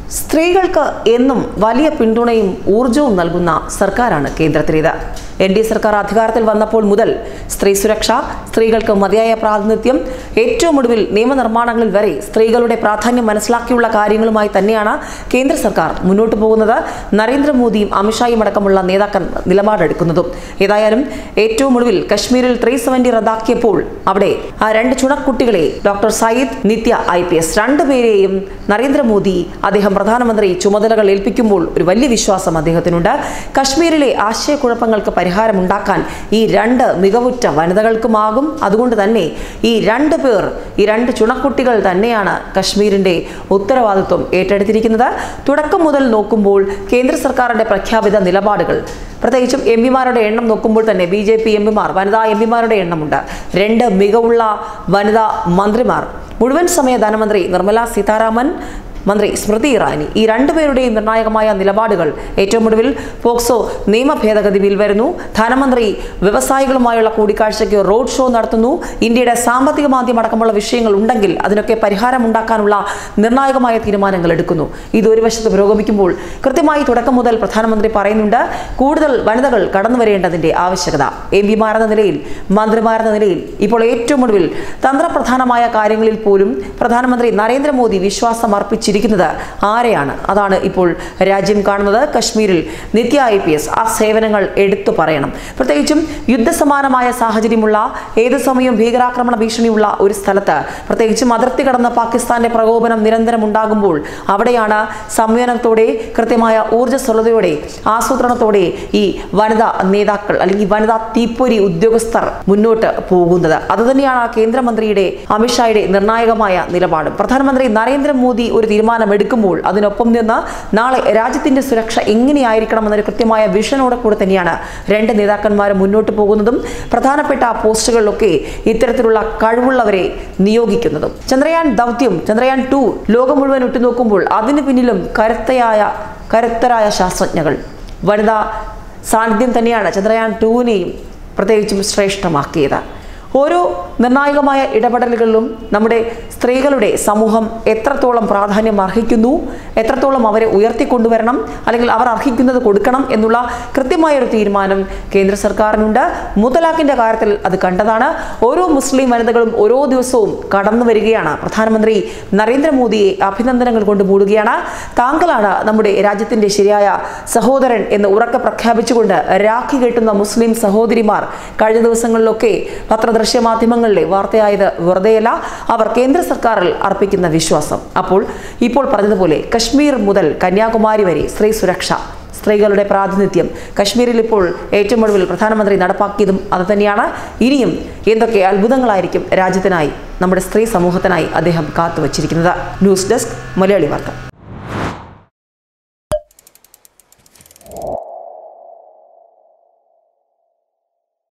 സ്ത്രീകൾക്ക് എന്നും വലിയ പിന്തുണയും ഊർജവും നൽകുന്ന സർക്കാരാണ് കേന്ദ്രത്തിലേത് എൻ ഡി സർക്കാർ അധികാരത്തിൽ വന്നപ്പോൾ മുതൽ സ്ത്രീ സുരക്ഷ സ്ത്രീകൾക്ക് മതിയായ പ്രാതിനിധ്യം ഏറ്റവും ഒടുവിൽ നിയമനിർമ്മാണങ്ങളിൽ വരെ സ്ത്രീകളുടെ പ്രാധാന്യം മനസ്സിലാക്കിയുള്ള കാര്യങ്ങളുമായി തന്നെയാണ് കേന്ദ്ര സർക്കാർ മുന്നോട്ട് പോകുന്നത് നരേന്ദ്രമോദിയും അമിത്ഷായും അടക്കമുള്ള നേതാക്കന്മാർ നിലപാടെടുക്കുന്നതും ഏതായാലും ഏറ്റവും ഒടുവിൽ കശ്മീരിൽ ത്രീ സെവന്റി റദ്ദാക്കിയപ്പോൾ അവിടെ ആ രണ്ട് ചുണക്കുട്ടികളെ doctor Sayyid Nithya I P S രണ്ടുപേരെയും നരേന്ദ്രമോദി അദ്ദേഹം പ്രധാനമന്ത്രി ചുമതലകൾ ഏൽപ്പിക്കുമ്പോൾ ഒരു വലിയ വിശ്വാസം അദ്ദേഹത്തിനുണ്ട് കശ്മീരിലെ ആശയക്കുഴപ്പങ്ങൾക്ക് പരിഹാരമുണ്ടാക്കാൻ ഈ രണ്ട് മികവുറ്റ വനിതകൾക്കുമാകും അതുകൊണ്ട് തന്നെ ഈ രണ്ട് പേർ ഈ രണ്ട് ചുണക്കുട്ടികൾ തന്നെയാണ് കശ്മീരിന്റെ ഉത്തരവാദിത്വം ഏറ്റെടുത്തിരിക്കുന്നത് തുടക്കം മുതൽ നോക്കുമ്പോൾ കേന്ദ്ര സർക്കാരിന്റെ പ്രഖ്യാപിത നിലപാടുകൾ പ്രത്യേകിച്ചും എം പിമാരുടെ എണ്ണം നോക്കുമ്പോൾ തന്നെ ബി ജെ പി എം പിമാർ വനിതാ എം പിമാരുടെ എണ്ണമുണ്ട് രണ്ട് മികവുള്ള വനിതാ മന്ത്രിമാർ മുഴുവൻ സമയ ധനമന്ത്രി നിർമ്മല സീതാരാമൻ മന്ത്രി സ്മൃതി ഇറാനി ഈ രണ്ടുപേരുടെയും നിർണായകമായ നിലപാടുകൾ ഏറ്റവും ഒടുവിൽ പോക്സോ നിയമ ഭേദഗതി ബിൽ വരുന്നു ധനമന്ത്രി വ്യവസായികളുമായുള്ള കൂടിക്കാഴ്ചയ്ക്ക് റോഡ് ഷോ നടത്തുന്നു ഇന്ത്യയുടെ സാമ്പത്തിക മാന്ദ്യം അടക്കമുള്ള വിഷയങ്ങൾ ഉണ്ടെങ്കിൽ അതിനൊക്കെ പരിഹാരമുണ്ടാക്കാനുള്ള നിർണായകമായ തീരുമാനങ്ങൾ എടുക്കുന്നു ഇത് ഒരു വശത്ത് പുരോഗമിക്കുമ്പോൾ കൃത്യമായി തുടക്കം മുതൽ പ്രധാനമന്ത്രി പറയുന്നുണ്ട് കൂടുതൽ വനിതകൾ കടന്നു വരേണ്ടതിന്റെ ആവശ്യകത എം പിമാരെന്ന നിലയിൽ മന്ത്രിമാരെന്ന നിലയിൽ ഇപ്പോൾ ഏറ്റവും ഒടുവിൽ തന്ത്രപ്രധാനമായ കാര്യങ്ങളിൽ പോലും പ്രധാനമന്ത്രി നരേന്ദ്രമോദി വിശ്വാസം അർപ്പിച്ചിരിക്കുന്നത് ആരെയാണ് അതാണ് ഇപ്പോൾ രാജ്യം കാണുന്നത് കശ്മീരിൽ നിത്യ ഐ പി എസ് ആ സേവനങ്ങൾ എടുത്തു പറയണം പ്രത്യേകിച്ചും യുദ്ധസമാനമായ സാഹചര്യമുള്ള ഏത് സമയവും ഭീകരാക്രമണ ഭീഷണിയുള്ള ഒരു സ്ഥലത്ത് പ്രത്യേകിച്ചും അതിർത്തി കടന്ന പാകിസ്ഥാന്റെ പ്രകോപനം നിരന്തരം ഉണ്ടാകുമ്പോൾ അവിടെയാണ് സംയോജനത്തോടെ കൃത്യമായ ഊർജ്ജസ്വലതയോടെ ആസൂത്രണത്തോടെ ഈ വനിതാ നേതാക്കൾ അല്ലെങ്കിൽ വനിതാ തീപ്പൊരി ഉദ്യോഗസ്ഥർ മുന്നോട്ട് പോകുന്നത് അതുതന്നെയാണ് ആ കേന്ദ്രമന്ത്രിയുടെ അമിത്ഷായുടെ നിർണായകമായ നിലപാട് പ്രധാനമന്ത്രി നരേന്ദ്രമോദി ഒരു തീരുമാനം എടുക്കുമ്പോൾ അതിനൊപ്പം നിന്ന് നാളെ രാജ്യത്തിന്റെ സുരക്ഷ എങ്ങനെയായിരിക്കണം എന്നൊരു കൃത്യമായ വിഷനോടെ കൂടെ തന്നെയാണ് രണ്ട് നേതാക്കന്മാരും മുന്നോട്ട് പോകുന്നതും പ്രധാനപ്പെട്ട പോസ്റ്റുകളിലൊക്കെ ഇത്തരത്തിലുള്ള കഴിവുള്ളവരെ നിയോഗിക്കുന്നതും ചന്ദ്രയാൻ ദൗത്യം ചന്ദ്രയാൻ ടു ലോകം മുഴുവൻ ഉറ്റുനോക്കുമ്പോൾ അതിന് പിന്നിലും കരുത്തയായ കരുത്തരായ ശാസ്ത്രജ്ഞകൾ വനിതാ സാന്നിധ്യം തന്നെയാണ് ചന്ദ്രയാൻ ടൂവിനെയും പ്രത്യേകിച്ചും ശ്രേഷ്ഠമാക്കിയത് ഓരോ നിർണായകമായ ഇടപെടലുകളിലും നമ്മുടെ സ്ത്രീകളുടെ സമൂഹം എത്രത്തോളം പ്രാധാന്യം അർഹിക്കുന്നു എത്രത്തോളം അവരെ ഉയർത്തിക്കൊണ്ടുവരണം അല്ലെങ്കിൽ അവർ അർഹിക്കുന്നത് കൊടുക്കണം എന്നുള്ള കൃത്യമായ ഒരു തീരുമാനം കേന്ദ്ര സർക്കാരിനുണ്ട് മുത്തലാഖിന്റെ കാര്യത്തിൽ അത് കണ്ടതാണ് ഓരോ മുസ്ലിം വനിതകളും ഓരോ ദിവസവും കടന്നു വരികയാണ് പ്രധാനമന്ത്രി നരേന്ദ്രമോദിയെ അഭിനന്ദനങ്ങൾ കൊണ്ട് മൂടുകയാണ് താങ്കളാണ് നമ്മുടെ രാജ്യത്തിന്റെ ശരിയായ സഹോദരൻ എന്ന് ഉറക്കെ പ്രഖ്യാപിച്ചുകൊണ്ട് രാഖി കെട്ടുന്ന മുസ്ലിം സഹോദരിമാർ കഴിഞ്ഞ ദിവസങ്ങളിലൊക്കെ പത്രദൃശ്യ മാധ്യമങ്ങളിലെ വാർത്തയായത് വെറുതെയല്ല അവർ കേന്ദ്ര സർക്കാരിൽ അർപ്പിക്കുന്ന വിശ്വാസം അപ്പോൾ ഇപ്പോൾ പറഞ്ഞതുപോലെ കശ്മീർ മുതൽ കന്യാകുമാരി വരെ സ്ത്രീ സുരക്ഷ സ്ത്രീകളുടെ പ്രാതിനിധ്യം കശ്മീരിൽ ഇപ്പോൾ ഏറ്റവും ഒടുവിൽ പ്രധാനമന്ത്രി നടപ്പാക്കിയതും അതുതന്നെയാണ് ഇനിയും എന്തൊക്കെ അത്ഭുതങ്ങളായിരിക്കും രാജ്യത്തിനായി നമ്മുടെ സ്ത്രീ സമൂഹത്തിനായി അദ്ദേഹം കാത്തുവച്ചിരിക്കുന്നത് ന്യൂസ് ഡെസ്ക് മലയാളി വാർത്ത